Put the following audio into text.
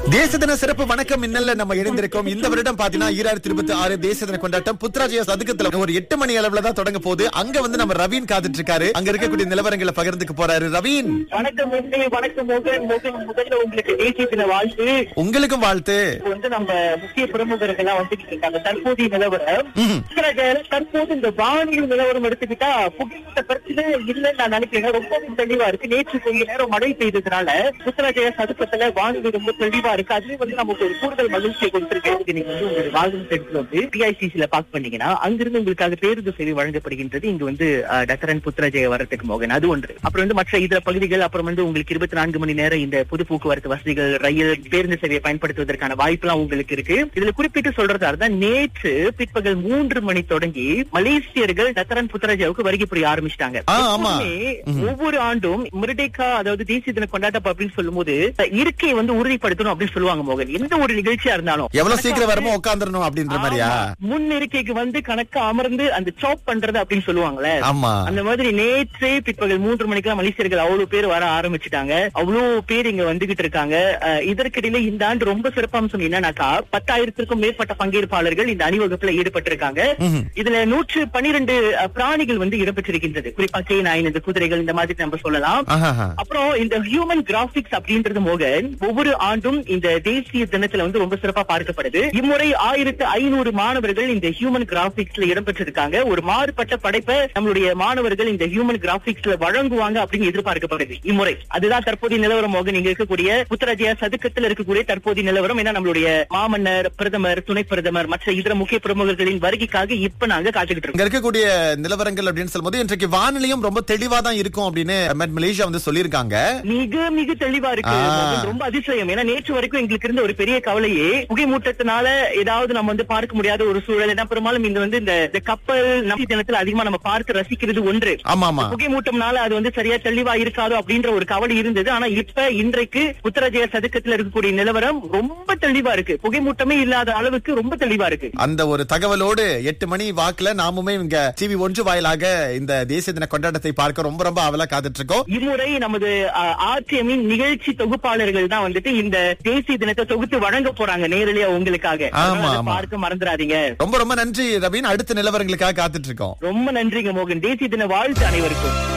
தேச தின சிறப்பு வணக்கம் மின்னல்ல நம்ம இணைந்திருக்கோம் இந்த வருடம் பாத்தீங்கன்னா ஈராயிரத்தி இருபத்தி ஆறு தேச தின கொண்டாட்டம் புத்ராஜய சதுக்கத்துல ஒரு எட்டு மணி அளவுல தான் தொடங்க போகுது அங்க வந்து நம்ம ரவீன் காத்துட்டு இருக்காரு அங்க இருக்கக்கூடிய நிலவரங்களை பகிர்ந்துக்கு போறாரு ரவீன் வணக்கம் மோகன் வணக்கம் மோகன் மோகன் முதல்ல உங்களுக்கு தேசிய தின வாழ்த்து உங்களுக்கும் வாழ்த்து இப்ப வந்து நம்ம முக்கிய பிரமுகர்கள் எல்லாம் வந்துட்டு இருக்காங்க தற்போதைய நிலவரம் ம்ஹும். உத்தரகாண்ட்ல தற்போது இந்த வானிலை நிலவரம் எடுத்துக்கிட்டா புகைத்த பிரச்சனை இல்லைன்னு நான் நினைக்கிறேன் ரொம்ப தெளிவா இருக்கு நேற்று கொஞ்ச நேரம் மழை பெய்ததுனால உத்தரஜய சதுக்கத்துல வானிலை ரொம்ப தெளிவா இருக்கு அதுலயும் வந்து நமக்கு ஒரு கூடுதல் மகிழ்ச்சியை கொடுத்திருக்கேன் இதுக்கு நீங்க வந்து உங்களுடைய வாகன செட்ல வந்து பிஐசிசில பாக் பண்ணீங்கன்னா அங்கிருந்து உங்களுக்காக பேருந்து சேவை வழங்கப்படுகின்றது இங்க வந்து அஹ், டக்கரன் புத்ராஜய வரத்துக்கு மோகன் அது ஒன்று அப்புறம் வந்து மற்ற இதர பகுதிகள் அப்புறம் வந்து உங்களுக்கு இருபத்தி நான்கு மணி நேரம் இந்த பொது போக்குவரத்து வசதிகள் ரயில் பேருந்து சேவையை பயன்படுத்துவதற்கான வாய்ப்பெல்லாம் உங்களுக்கு இருக்கு இதுல குறிப்பிட்டு சொல்றதா இருந்தா நேற்று பிற்பகல் மூன்று மணி தொடங்கி மலேசியர்கள் டக்கரன் புத்ராஜாவுக்கு வருகை புரிய ஆரம்பிச்சிட்டாங்க ஆ, ஆமா. ஒவ்வொரு ஆண்டும் மிருடேக்கா அதாவது தேசிய தின கொண்டாட்டம் அப்படின்னு சொல்லும்போது இருக்கையை வந்து உறுதிப்படுத்தணும் அப்படின்னு சொல்லுவாங்க மோகன் எந்த ஒரு நிகழ்ச்சியா இருந்தாலும் எவ்வளவு சீக்கிரம் வரமோ உட்காந்துடணும் அப்படின்ற மாதிரியா ஆமா. முன் இருக்கைக்கு வந்து கணக்கா அமர்ந்து அந்த சாப் பண்றது அப்படின்னு சொல்லுவாங்கல்ல ஆமா அந்த மாதிரி நேற்றே பிற்பகல் மூன்று மணிக்கெல்லாம் மலேசியர்கள் அவ்வளவு பேர் வர ஆரம்பிச்சுட்டாங்க அவ்வளவு பேர் இங்க வந்துகிட்டு இருக்காங்க அஹ், இதற்கிடையில இந்த ஆண்டு ரொம்ப சிறப்பம்சம் என்னன்னாக்கா பத்தாயிரத்திற்கும் மேற்பட்ட பங்கேற்பாளர்கள் இந்த அணிவகுப்புல ஈடுபட்டிருக்காங்க ம்ஹும். இதுல நூற்று பன்னிரண்டு அஹ், பிராணிகள் வந்து இடம்பெற்றிருக்கின்றது குறிப்பா கேனாயின் இந்த குதிரைகள் இந்த மாதிரி நம்ம சொல்லலாம் ஆஹாஹா. அப்புறம் இந்த ஹியூமன் கிராபிக்ஸ் அப்படின்றது மோகன் ஒவ்வொரு ஆண்டும் இந்த தேசிய தினத்துல வந்து ரொம்ப சிறப்பா பார்க்கப்படுது இம்முறை ஆயிரத்து ஐநூறு மாணவர்கள் இந்த ஹியூமன் கிராபிக்ஸ்ல இடம்பெற்றிருக்காங்க ஒரு மாறுபட்ட படைப்பை நம்மளுடைய மாணவர்கள் இந்த ஹியூமன் கிராபிக்ஸ்ல வழங்குவாங்க அப்படின்னு எதிர்பார்க்கப்படுது இம்முறை அதுதான் தற்போதைய நிலவரம் மோகன் இங்க இருக்கக்கூடிய உத்தரஜய சதுக்கத்தில் இருக்கக்கூடிய தற்போதைய நிலவரம் ஏன்னா நம்மளுடைய மாமன்னர் பிரதமர் துணை பிரதமர் மற்ற இதர முக்கிய பிரமுகர்களின் வருகைக்காக இப்ப நாங்க காத்துக்கிட்டு இருக்கோம் இங்க இருக்கக்கூடிய நிலவரங்கள் அப்படின்னு சொல்லும்போது இன்றைக்கு வானிலையும் ரொம்ப தெளிவா தான் இருக்கும் அப்படின்னு மெட் மலேசியா வந்து சொல்லியிருக்காங்க மிக மிக தெளிவா இருக்கு ஆ. மோகன். ரொம்ப அதிசயம் ஏன்னா நேற்று வரைக்கும் எங்களுக்கு இருந்த ஒரு பெரிய கவலையே புகைமூட்டத்தினால ஏதாவது நம்ம வந்து பார்க்க முடியாத ஒரு சூழல் ஏன்னா பெரும்பாலும் இந்த வந்து இந்த இந்த கப்பல் நம்பி தினத்துல அதிகமா நம்ம பார்த்து ரசிக்கிறது ஒன்று ஆமா ஆமா புகைமூட்டம்னால அது வந்து சரியா தெளிவா இருக்காதோ அப்படின்ற ஒரு கவலை இருந்தது ஆனா இப்ப இன்றைக்கு உத்தரஜய சதுக்கத்துல இருக்கக்கூடிய நிலவரம் ரொம்ப தெளிவா இருக்கு புகைமூட்டமே இல்லாத அளவுக்கு ரொம்ப தெளிவா இருக்கு அந்த ஒரு தகவலோடு எட்டு மணி வாக்குல நாமுமே இங்க டிவி ஒன்று வாயிலாக இந்த தேசிய தின கொண்டாட்டத்தை பார்க்க ரொம்ப ரொம்ப அவலா காத்துட்டு இருக்கோம் இம்முறை நமது ஆர்டிஎம்மின் நிகழ்ச்சி தொகுப்பாளர்கள் தான் வந்துட்டு இந்த தேசிய தினத்தை தொகுத்து வழங்க போறாங்க நேரடியா உங்களுக்காக ஆமா, அதனால அதை ஆமா. பார்க்க மறந்துடாதீங்க ரொம்ப ரொம்ப நன்றி ரவீன் அடுத்த நிலவரங்களுக்காக காத்துட்டு இருக்கோம் ரொம்ப நன்றிங்க மோகன் தேசிய தின வாழ்த்து அனைவருக்கும்